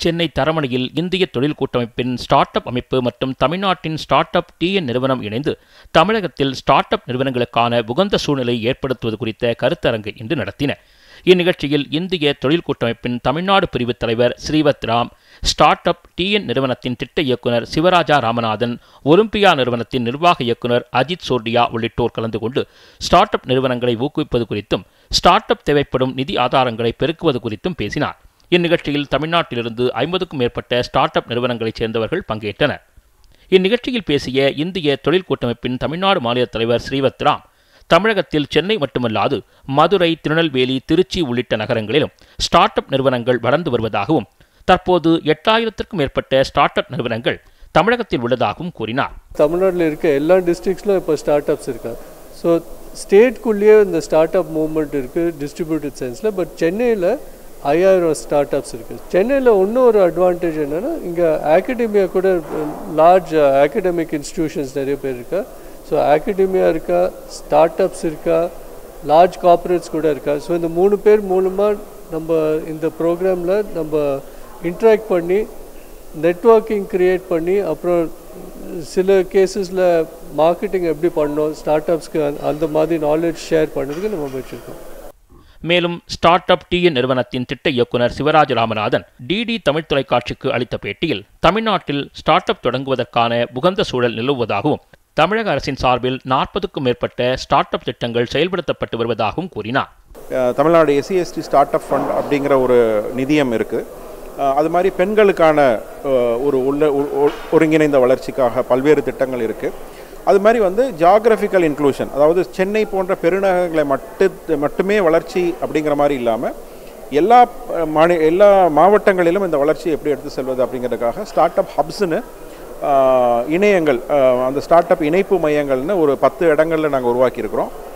சென்னை தரமணியில் இந்திய தொழில் கூட்டமைப்பின் ஸ்டார்ட் அப் அமைப்பு மற்றும் தமிழ்நாட்டின் ஸ்டார்ட் அப் டிஎன் நிறுவனம் இணைந்து தமிழகத்தில் ஸ்டார்ட் அப் நிறுவனங்களுக்கான உகந்த சூழ்நிலை ஏற்படுத்துவது குறித்த கருத்தரங்கை இன்று நடத்தின இந்நிகழ்ச்சியில் இந்திய தொழில் கூட்டமைப்பின் தமிழ்நாடு பிரிவு தலைவர் Srivath Ram start up TN நிறுவனத்தின் திட்ட இயக்குனர் சிவராஜா ராமநாதன் ஒலிம்பியா நிறுவனத்தின் நிர்வாக இயக்குனர் அஜித் சோர்டியா உள்ளிட்டோர் கலந்து கொண்டு ஸ்டார்ட் அப் நிறுவனங்களை ஊக்குவிப்பது குறித்தும் ஸ்டார்ட் அப் தேவைப்படும் நிதி ஆதாரங்களை பெருக்குவது குறித்தும் பேசினார் இந்நிகழ்ச்சியில் தமிழ்நாட்டிலிருந்து ஐம்பதுக்கும் மேற்பட்ட ஸ்டார்ட் அப் நிறுவனங்களைச் சேர்ந்தவர்கள் பங்கேற்றனர் இந்நிகழ்ச்சியில் பேசிய இந்திய தொழில் கூட்டமைப்பின் தமிழ்நாடு மாநில தலைவர் ஸ்ரீவத் ராம் தமிழகத்தில் சென்னை மட்டுமல்லாது மதுரை திருநெல்வேலி திருச்சி உள்ளிட்ட நகரங்களிலும் ஸ்டார்ட் அப் நிறுவனங்கள் வளர்ந்து வருவதாகவும் தற்போது எட்டாயிரத்திற்கும் மேற்பட்ட ஸ்டார்ட் அப் நிறுவனங்கள் தமிழகத்தில் உள்ளதாகவும் கூறினார் தமிழ்நாட்டில் இருக்க எல்லா டிஸ்ட்ரிக்ஸ்லும் இப்போ ஸ்டார்ட் அப்ஸ் இருக்கா ஸோ ஸ்டேட்குள்ளேயே இந்த ஸ்டார்ட் அப் மூவ்மெண்ட் இருக்குது டிஸ்ட்ரிபியூட்டட் சென்ஸில் பட் சென்னையில் ஐயாயிரம் ஸ்டார்ட் அப்ஸ் இருக்குது சென்னையில் இன்னும் ஒரு அட்வான்டேஜ் என்னென்னா இங்கே அகாடமியா கூட லார்ஜ் அகாடமிக் இன்ஸ்டிடியூஷன்ஸ் நிறைய பேர் இருக்கா ஸோ அகாடமியா இருக்கா ஸ்டார்ட் அப்ஸ் இருக்கா லார்ஜ் கார்பரேட்ஸ் கூட இருக்கா ஸோ இந்த மூணு பேர் மூலமாக நம்ம இந்த ப்ரோக்ராமில் நம்ம இன்ட்ராக்ட் பண்ணி நெட்வொர்க்கிங் க்ரியேட் பண்ணி அப்புறம் சில கேசஸில் மார்க்கெட்டிங் எப்படி பண்ணோம் ஸ்டார்ட் அப்ஸ்க்கு அந்த மாதிரி நாலேஜ் ஷேர் பண்ணுறதுக்கு நம்ம வச்சுருக்கோம் மேலும் ஸ்டார்ட் அப் டிஎன் நிறுவனத்தின் திட்ட இயக்குனர் சிவராஜ் ராமநாதன் டிடி தமிழ் தொலைக்காட்சிக்கு அளித்த பேட்டியில் தமிழ்நாட்டில் ஸ்டார்ட் அப் தொடங்குவதற்கான உகந்த சூழல் நிலவுவதாகவும் தமிழக அரசின் சார்பில் நாற்பதுக்கும் மேற்பட்ட ஸ்டார்ட் அப் திட்டங்கள் செயல்படுத்தப்பட்டு வருவதாகவும் கூறினார் Tamil Nadu SC ST start up fund அப்படிங்கிற ஒரு நிதியம் இருக்குது அது மாதிரி பெண்களுக்கான ஒரு உள்ள ஒருங்கிணைந்த வளர்ச்சிக்காக பல்வேறு திட்டங்கள் இருக்குது அது மாதிரி வந்து ஜாகிரபிக்கல் இன்க்ளூஷன் அதாவது சென்னை போன்ற பெருநகரங்களை மட்டு மட்டுமே வளர்ச்சி அப்படிங்கிற மாதிரி இல்லாமல் எல்லா மாநி எல்லா மாவட்டங்களிலும் இந்த வளர்ச்சியை எப்படி எடுத்து செல்வது அப்படிங்கிறதுக்காக ஸ்டார்ட் அப் ஹப்ஸ்னு இணையங்கள் அந்த ஸ்டார்ட் அப் இணைப்பு மையங்கள்னு ஒரு பத்து இடங்களில் நாங்கள் உருவாக்கியிருக்கிறோம்